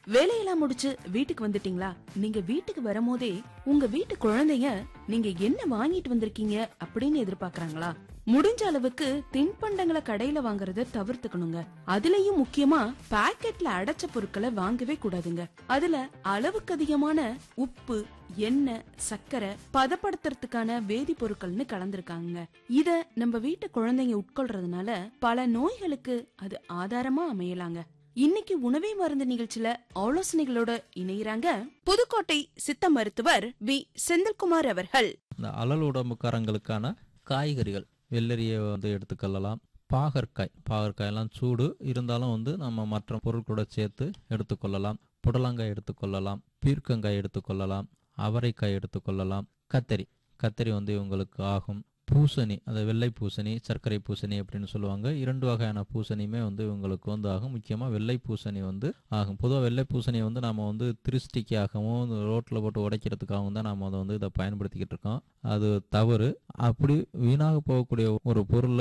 வேலையெல்லாம் முடிச்சு வீட்டுக்கு வந்துட்டீங்களா நீங்க வீட்டுக்கு வரும்போதே உங்க வீட்டு குழந்தைங்க நீங்க என்ன வாங்கிட்டு வந்திருக்கீங்க அப்படின்னு எதிர்பார்க்கறாங்களா முடிஞ்ச அளவுக்கு தின்பண்டங்களை கடையில வாங்குறத தவிர்த்துக்கணுங்க அதுலயும் முக்கியமா பாக்கெட்ல அடைச்ச பொருட்களை வாங்கவே கூடாதுங்க அதுல அளவுக்கு அதிகமான உப்பு எண்ணெய் சர்க்கரை பதப்படுத்துறதுக்கான வேதிப்பொருட்கள்னு கலந்திருக்காங்க இத நம்ம வீட்டு குழந்தைங்க உட்கொள்றதுனால பல நோய்களுக்கு அது ஆதாரமா அமையலாங்க இன்னைக்கு உணவே மருந்து நிகழ்ச்சியில ஆலோசனைகளோட இணையறாங்க புதுக்கோட்டை சித்த மருத்துவர் வி செந்தில்குமார் அவர்கள் இந்த அலல் உடம்புக்காரங்களுக்கான காய்கறிகள் வெள்ளரியை வந்து எடுத்துக்கொள்ளலாம் பாகற்காய் பாகற்காயெல்லாம் சூடு இருந்தாலும் வந்து நம்ம மற்ற பொருட்களோட சேர்த்து எடுத்துக்கொள்ளலாம் புடலங்காய் எடுத்துக்கொள்ளலாம் பீர்க்கங்காய் எடுத்துக்கொள்ளலாம் அவரைக்காய் எடுத்துக்கொள்ளலாம் கத்தரி கத்தரி வந்து இவங்களுக்கு ஆகும் பூசணி அந்த வெள்ளை பூசணி சர்க்கரை பூசணி அப்படின்னு சொல்லுவாங்க இரண்டு வகையான பூசணியுமே வந்து இவங்களுக்கு வந்து ஆகும் முக்கியமாக வெள்ளை பூசணி வந்து ஆகும் பொதுவாக வெள்ளை பூசணியை வந்து நம்ம வந்து திருஷ்டிக்காகவும் ரோட்டில் போட்டு உடைக்கிறதுக்காகவும் தான் நம்ம அதை வந்து இதை பயன்படுத்திக்கிட்டு இருக்கோம் அது தவறு அப்படி வீணாக போகக்கூடிய ஒரு பொருளை